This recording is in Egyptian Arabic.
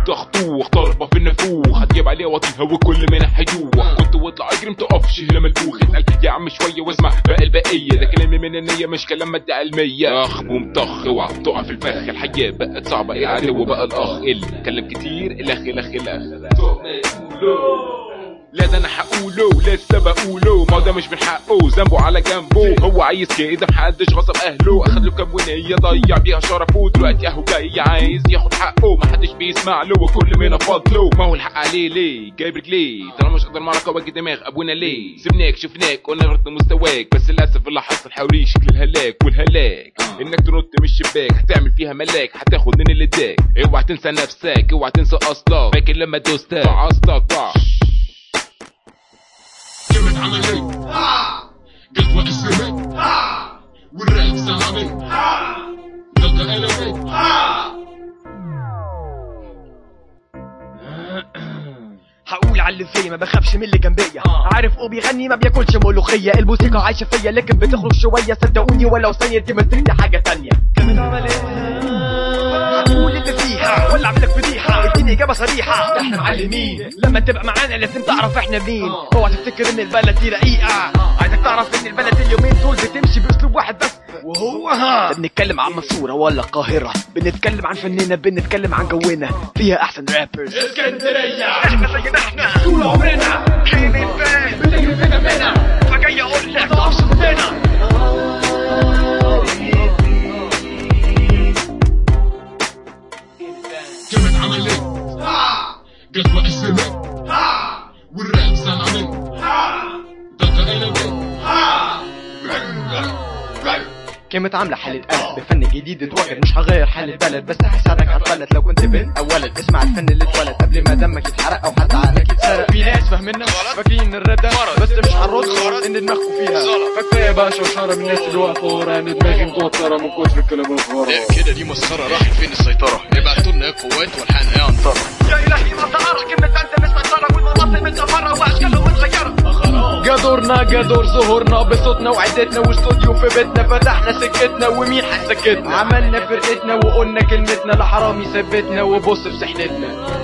طخطوخ ضربة في النافوخ هتجيب عليه وطيها وكل منها هيجوح كنت واطلع اجري متقفش هنا ملبوخ اسأل يا عم شوية واسمع باقي البقية ده كلامي من النية مش كلام مادة علمية اخ ومطخ اوعى تقع في الفخ الحياة بقت صعبة العدو بقى الاخ اللي اتكلم كتير الاخ الاخ الاخ لا ده انا هقوله لسه بقوله ما هو ده مش من حقه ذنبه على جنبه هو عايز كده محدش غصب اهله اخد له كام ونية ضيع بيها شرفه دلوقتي اهو جاي عايز ياخد حقه محدش بيسمع له وكل منا فضله ما هو الحق عليه ليه جايب رجليه طالما مش قادر معركة واجي دماغ ابونا ليه سبناك شفناك قلنا غلطنا مستواك بس للاسف اللي حصل حوري شكل الهلاك والهلاك انك تنط من الشباك هتعمل فيها ملاك هتاخد من اللي اداك اوعى تنسى نفسك اوعى تنسى اصلك فاكر لما دوستك فعصتك كلمة عملية قلت واسمي والراب سلامي ضد قلبي هقول على اللي فيا ما بخافش من اللي جنبيا عارف او بيغني ما بياكلش ملوخيه الموسيقى عايشه فيا لكن بتخرج شويه صدقوني ولو ثانيه دي مسكتي حاجه تانية هقول اللي فيها ولا اعمل لك فضيحه اديني اجابه صريحه احنا معلمين لما تبقى معانا لازم تعرف احنا مين اوعى تفتكر ان البلد دي رقيقه عايزك تعرف ان البلد اليومين دول بتمشي باسلوب واحد بس وهو ها بنتكلم عن منصورة ولا القاهرة بنتكلم عن فننا بنتكلم عن جونا فيها احسن رابرز اسكندرية احنا زينا احنا طول عمرنا كلمة فاهم بتجري فينا منها فجاي اقول لك تقفش ضدنا كلمة عملية قلت واسمي والراب سلامي ضد قلبي كلمة عاملة حالة قلب بفن جديد اتوجد مش هغير حال البلد بس هساعدك هتفلت لو كنت بنت او ولد اسمع الفن اللي اتولد قبل ما دمك يتحرق او حتى عقلك يتسرق في ناس فاهميننا فاكرين الراب ده بس مش هنرد ان دماغكم فيها فكفايه بقى شوشره من الناس اللي واقفه ورا ان دماغي متوتره من كتر الكلام الغرا لا كده دي مسخرة راحت فين السيطرة ابعتوا لنا قوات والحقنا يا عنترة يا الهي ما تعرف كلمة انت مش مسيطرة والمناطق متدمرة واشكالهم متغيرة جدورنا جدور ظهورنا بصوتنا وعدتنا واستوديو في بيتنا فتحنا سكتنا ومين هيسكتنا عملنا فرقتنا وقلنا كلمتنا لحرامي ثبتنا وبص في سحنتنا